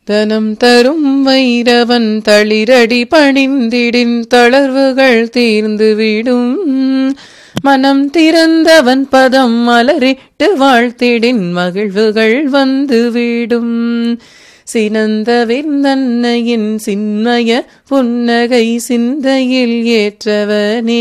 தனம் தரும் வைரவன் தளிரடி பணிந்திடின் தளர்வுகள் தீர்ந்துவிடும் மனம் திறந்தவன் பதம் மலரிட்டு வாழ்த்திடின் மகிழ்வுகள் வந்துவிடும் சினந்த வெந்தன்னையின் சின்மய புன்னகை சிந்தையில் ஏற்றவனே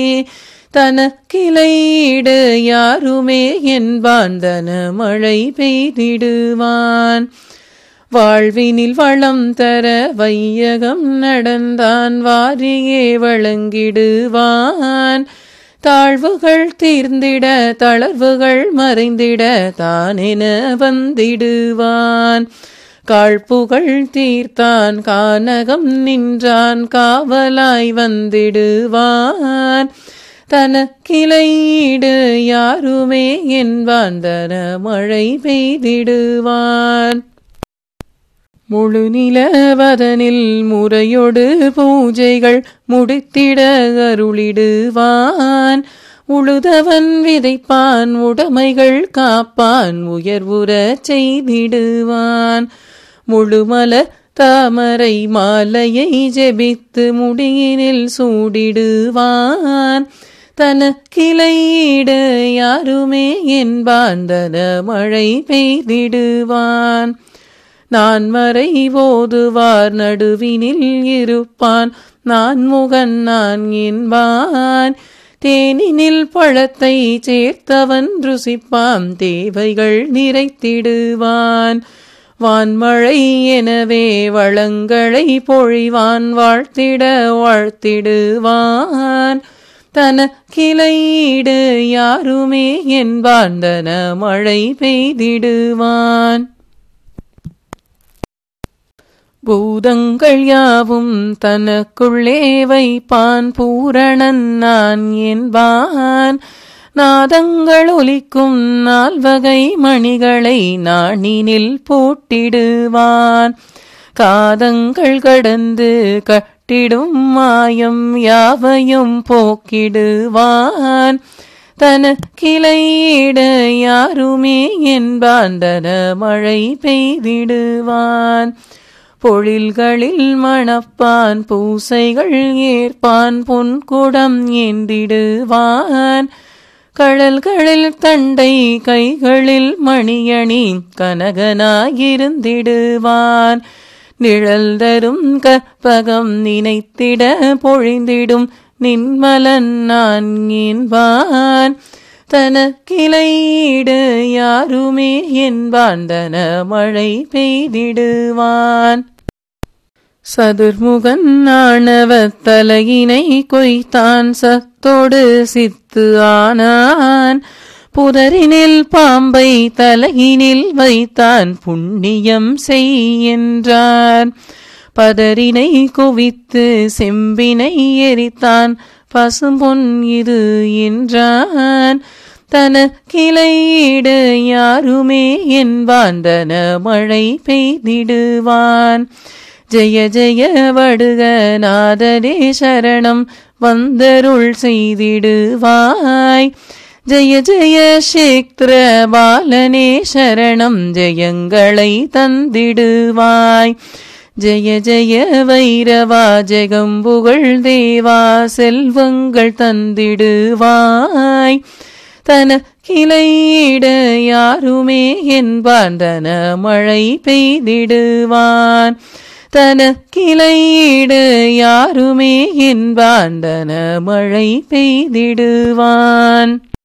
தனக்கிளையீடு யாருமே என்பான் தன மழை பெய்திடுவான் வாழ்வினில் வளம் தர வையகம் நடந்தான் வாரியே வழங்கிடுவான் தாழ்வுகள் தீர்ந்திட தளர்வுகள் மறைந்திட தானென வந்திடுவான் காழ்ப்புகள் தீர்த்தான் கானகம் நின்றான் காவலாய் வந்திடுவான் தனக்கிளையீடு யாருமே என்பான் தன மழை பெய்திடுவான் முழு நிலவதனில் முறையொடு பூஜைகள் முடித்திட அருளிடுவான் உழுதவன் விதைப்பான் உடைமைகள் காப்பான் உயர்வுறச் செய்திடுவான் முழுமல தாமரை மாலையை ஜெபித்து முடியினில் சூடிடுவான் தனக்கிளையீடு யாருமே என்பான் தன மழை பெய்திடுவான் நான் மறை ஓதுவார் நடுவினில் இருப்பான் நான் முகன் நான் என்பான் தேனினில் பழத்தை சேர்த்தவன் ருசிப்பாம் தேவைகள் நிறைத்திடுவான் வான்மழை எனவே வளங்களை பொழிவான் வாழ்த்திட வாழ்த்திடுவான் தனக்கிளையீடு யாருமே என்பான் தன மழை பெய்திடுவான் பூதங்கள் யாவும் தனக்குள்ளே வைப்பான் பூரணன் நான் என்பான் நாதங்கள் ஒலிக்கும் நால்வகை மணிகளை நாணினில் போட்டிடுவான் காதங்கள் கடந்து கட்டிடும் மாயம் யாவையும் போக்கிடுவான் தனக்கிளையிட யாருமே என்பான் தன மழை பெய்திடுவான் பொழில்களில் மணப்பான் பூசைகள் ஏற்பான் பொன்குடம் ஏந்திடுவான் கடல்களில் தண்டை கைகளில் மணியணி கனகனாயிருந்திடுவான் நிழல் தரும் கற்பகம் நினைத்திட பொழிந்திடும் நின்மலன் நான் என்பான் தனக்கிளையீடு யாருமே என்பான் தன மழை பெய்திடுவான் சதுர்முகன் ஆணவ தலையினை கொய்தான் சத்தோடு சித்து ஆனான் புதரினில் பாம்பை தலையினில் வைத்தான் புண்ணியம் செய் என்றான் பதரினை குவித்து செம்பினை எரித்தான் பசும்பொன் இது என்றான் தனக்கிளையீடு யாருமே என்பான் தன மழை பெய்திடுவான் ஜெய ஜெய வடுக நாதரே சரணம் வந்தருள் செய்திடுவாய் ஜெய ஜெய சேக்திர பாலனே சரணம் ஜெயங்களை தந்திடுவாய் ஜெய ஜெய வைரவா ஜெகம்புகழ் தேவா செல்வங்கள் தந்திடுவாய் தனக்கிளையிட யாருமே என்பான் தன மழை பெய்திடுவான் தனக்கிளையிடு யாருமே என்பான் தன மழை பெய்திடுவான்